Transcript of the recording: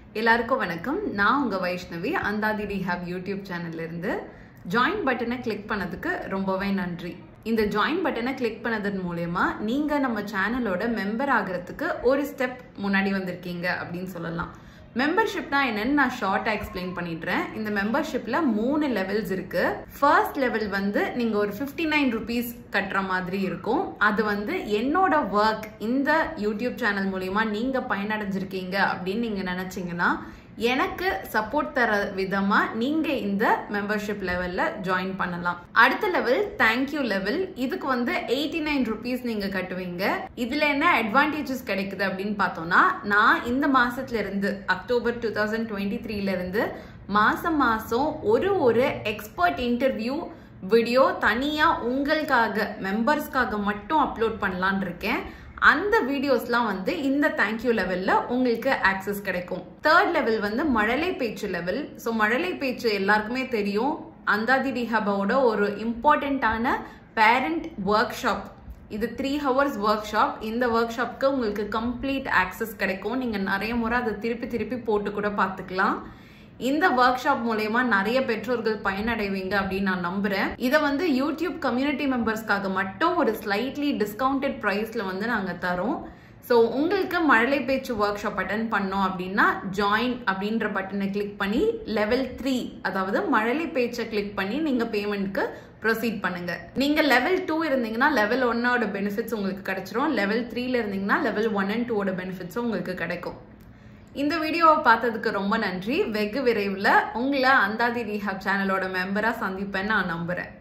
எல்லாருக்கும் வணக்கம் நான் உங்க வைஷ்ணவி அந்தாதி ரிஹாப் யூடியூப் சேனல்ல இருந்து ஜாயின் பட்டனை கிளிக் பண்ணதுக்கு ரொம்பவே நன்றி இந்த ஜாயின் பட்டனை கிளிக் பண்ணதன் மூலயமா நீங்க நம்ம சேனலோட மெம்பர் ஆகிறதுக்கு ஒரு ஸ்டெப் முன்னாடி வந்திருக்கீங்க அப்படின்னு சொல்லலாம் மெம்பர்ஷிப்னா என்னன்னு நான் ஷார்ட்டா எக்ஸ்பிளைன் பண்ணிடுறேன் இந்த மெம்பர்ஷிப்ல மூணு லெவல்ஸ் இருக்கு ஃபர்ஸ்ட் லெவல் வந்து நீங்க ஒரு ஃபிஃப்டி நைன் ருபீஸ் கட்டுற மாதிரி இருக்கும் அது வந்து என்னோட ஒர்க் இந்த யூடியூப் சேனல் மூலியமா நீங்க பயனடைஞ்சிருக்கீங்க அப்படின்னு நீங்க நினைச்சீங்கன்னா எனக்கு சப்போர்ட் தர விதமா நீங்க இந்த மெம்பர்ஷிப் லெவல்ல ஜாயின் பண்ணலாம் அடுத்த லெவல் தேங்க்யூ லெவல் இதுக்கு வந்து எயிட்டி நைன் ருபீஸ் நீங்க கட்டுவீங்க இதுல என்ன அட்வான்டேஜஸ் கிடைக்குது அப்படின்னு பார்த்தோம்னா நான் இந்த மாசத்துல இருந்து அக்டோபர் டூ தௌசண்ட் டுவெண்ட்டி த்ரீல இருந்து மாசம் மாசம் ஒரு ஒரு எக்ஸ்பர்ட் இன்டர்வியூ வீடியோ தனியா உங்களுக்காக மெம்பர்ஸ்க்காக மட்டும் அப்லோட் பண்ணலான் இருக்கேன் அந்த வீடியோஸ்லாம் வந்து இந்த தேங்க்யூ லெவல்ல உங்களுக்கு ஆக்சஸ் கிடைக்கும் தேர்ட் லெவல் வந்து மழலை பேச்சு லெவல் ஸோ மழலை பேச்சு எல்லாருக்குமே தெரியும் அந்தாதி ரிஹாபாவோட ஒரு இம்பார்ட்டண்ட்டான பேரண்ட் ஒர்க் ஷாப் இது த்ரீ ஹவர்ஸ் ஒர்க் ஷாப் இந்த ஒர்க் ஷாப்க்கு உங்களுக்கு கம்ப்ளீட் ஆக்சஸ் கிடைக்கும் நீங்கள் நிறைய முறை அதை திருப்பி திருப்பி போட்டு கூட பார்த்துக்கலாம் இந்த ஒர்க் ஷாப் மூலயமா நிறைய பெற்றோர்கள் பயனடைவீங்க அப்படின்னு நான் நம்புறேன் இதை வந்து யூடியூப் கம்யூனிட்டி மெம்பர்ஸ்க்காக மட்டும் ஒரு ஸ்லைட்லி டிஸ்கவுண்டட் ப்ரைஸ்ல வந்து நாங்கள் தரோம் ஸோ உங்களுக்கு மழலை பேச்சு ஒர்க் ஷாப் அட்டன் பண்ணோம் அப்படின்னா ஜாயின் அப்படின்ற பட்டனை கிளிக் பண்ணி லெவல் த்ரீ அதாவது மழலை பேச்சை கிளிக் பண்ணி நீங்க பேமெண்ட்க்கு ப்ரொசீட் பண்ணுங்க நீங்க லெவல் டூ இருந்தீங்கன்னா லெவல் ஒன்னோட பெனிஃபிட்ஸ் உங்களுக்கு கிடைச்சிரும் லெவல் த்ரீல இருந்தீங்கன்னா லெவல் ஒன் அண்ட் டூவோட பெனிஃபிட்ஸும் உங்களுக்கு கிடைக்கும் இந்த வீடியோவை பார்த்ததுக்கு ரொம்ப நன்றி வெகு விரைவில் உங்களை அந்தாதி ரீஹாப் சேனலோட மெம்பராக சந்திப்பேன்னு நான் நம்புகிறேன்